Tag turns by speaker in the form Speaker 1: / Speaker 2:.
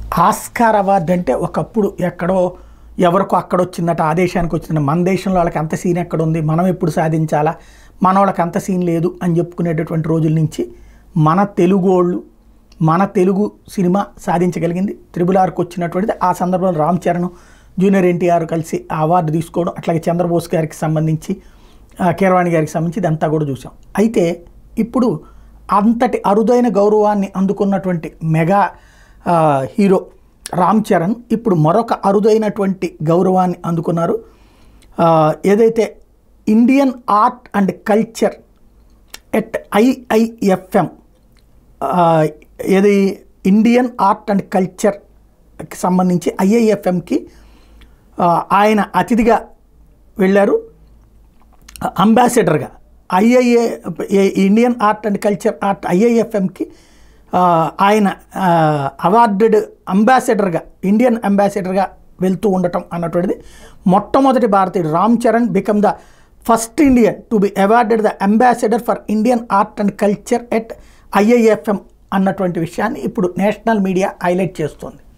Speaker 1: Oscar award అంటే ఒకప్పుడు ఎక్కడో ఎవరికో అక్కడ వచ్చిందట ఆ దేశానికి వచ్చిందట మన దేశంలో వాళ్ళకి అంత సీన్ ఎక్కడ ఉంది మనం ఎప్పుడు సాధించాలా మన వాళ్ళకి అంత సీన్ లేదు అని చెప్పుకునేటటువంటి రోజుల నుంచి మన తెలుగోళ్ళు మన తెలుగు సినిమా సాధించగలిగింది త్రిబుల్ ఆర్కి వచ్చినటువంటిది ఆ సందర్భంలో రామ్ చరణ్ జూనియర్ ఎన్టీఆర్ కలిసి ఆ అవార్డు తీసుకోవడం అట్లాగే చంద్రబోస్ గారికి సంబంధించి ఆ, కీరవాణి గారికి సంబంధించి ఇదంతా కూడా చూసాం అయితే ఇప్పుడు అంతటి అరుదైన గౌరవాన్ని అందుకున్నటువంటి మెగా ఆ, హీరో రామ్ చరణ్ ఇప్పుడు మరొక అరుదైనటువంటి గౌరవాన్ని అందుకున్నారు ఆ, ఏదైతే Indian art and culture at IIFM ఏది ఇండియన్ ఆర్ట్ అండ్ కల్చర్కి సంబంధించి ఐఐఎఫ్ఎంకి ఆయన అతిథిగా వెళ్ళారు అంబాసిడర్గా IIA Indian art and culture art ఐఐఎఫ్ఎంకి ఆయన అవార్డెడ్ అంబాసిడర్గా ఇండియన్ అంబాసిడర్గా వెళ్తూ ఉండటం అన్నటువంటిది మొట్టమొదటి భారతీయుడు Ram Charan become the first Indian to be awarded the ambassador for Indian art and culture at IIFM అన్నటువంటి విషయాన్ని ఇప్పుడు నేషనల్ మీడియా హైలైట్ చేస్తోంది